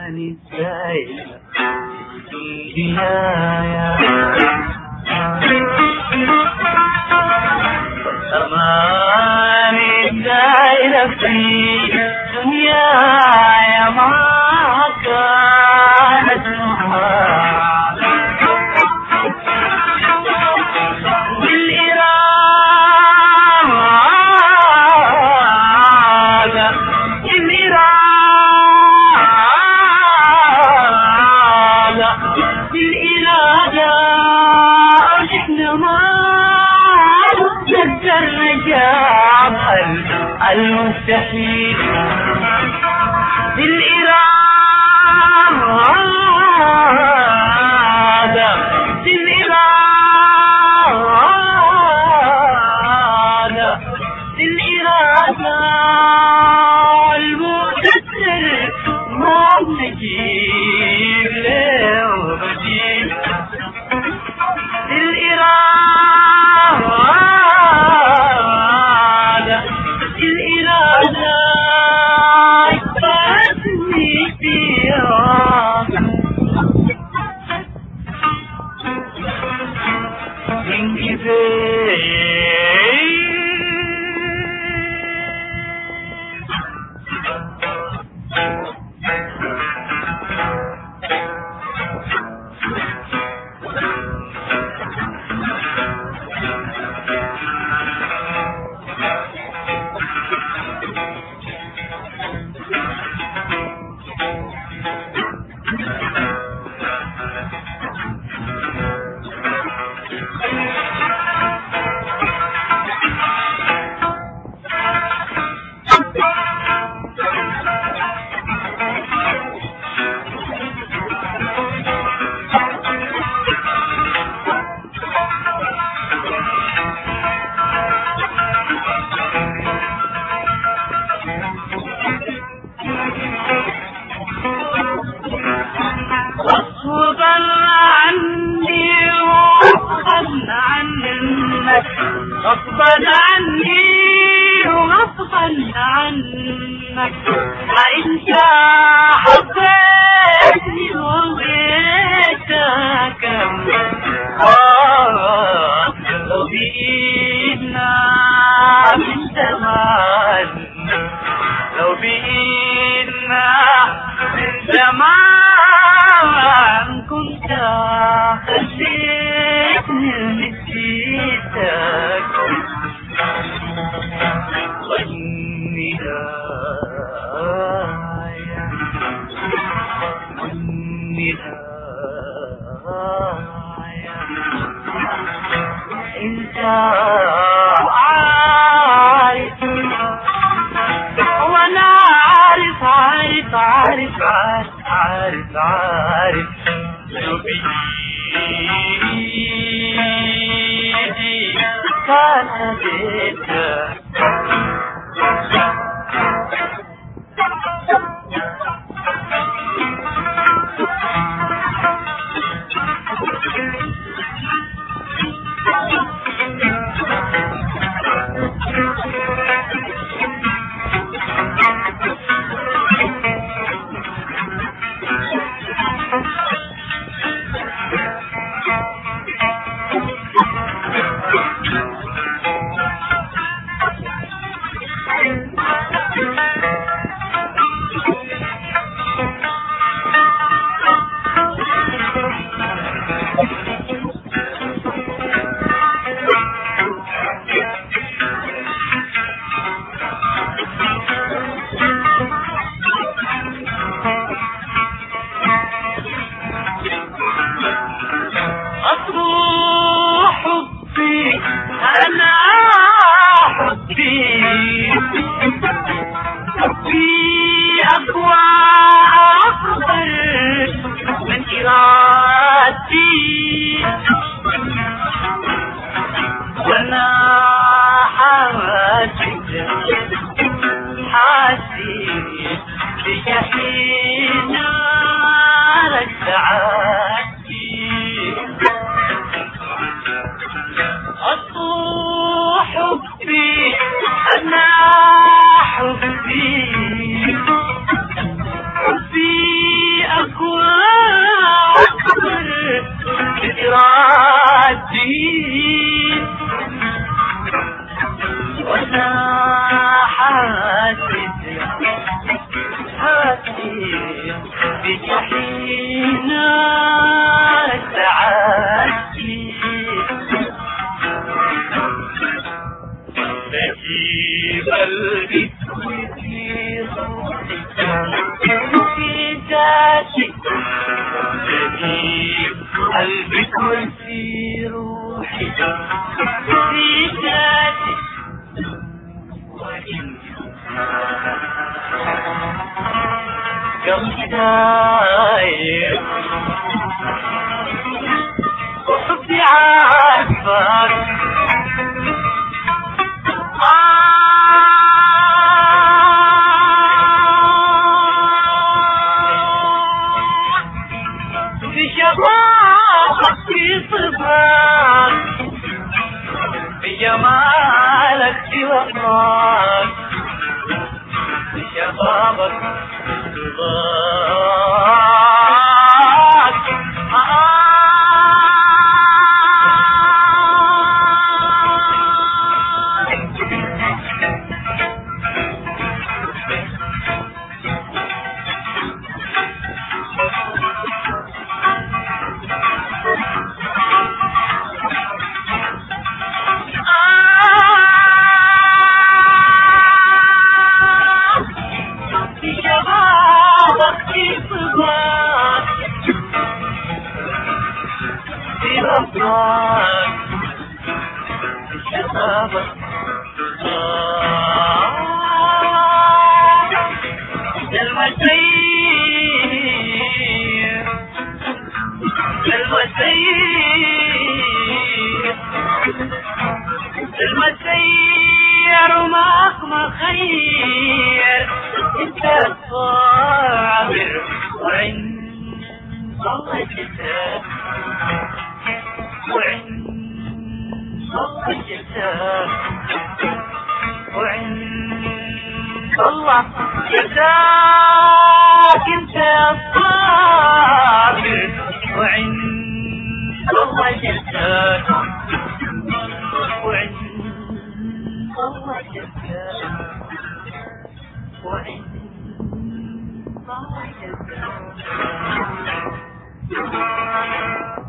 زماني سايلة النهاية زماني سايلة في دنياي ما كانت معاك بالإرادة بالإرادة بالإرادة احنا ما نقدر نجاب المستحيل بالإرادة بالإرادة بالإرادة المقدر ما نجيب له بديل بالإرادة بالإرادة فاتني فيها من غصبا عني وغصبا عنك غصبا عني وغصبا عنك انت حبيتني وغيتك آه لو بإيدنا من زمان لو بإيدنا من زمان كنت خليتني نسيتك والنهاية والنهاية انت عارف وانا عارف عارف عارف عارف عارف عارف لو بإيدي كان هديتك أصبح حبي أنا حبي حبي أقوى أكبر من إرادتي وأنا حاسس حاسس بجحيم نار سعادتي أصبح حبي أنا حبي حبي بجحيم نار سعادتي في قلبي وفي روحي في ذاتي في قلبي وفي روحي في ذاتي وإن قلبي داير وحبي عارفك في شبابك في صفاك في جمالك في وفاك في شبابك في صفاك في شبابك في صفاك في رفاك في شبابك المسير المسير المسير مهما خير انت الصابر وعند الله جزاك وعند الله جزاك وعند الله جزاك انت الصابر وعند الله جزاك وعند الله جزاك وعند الله جزاك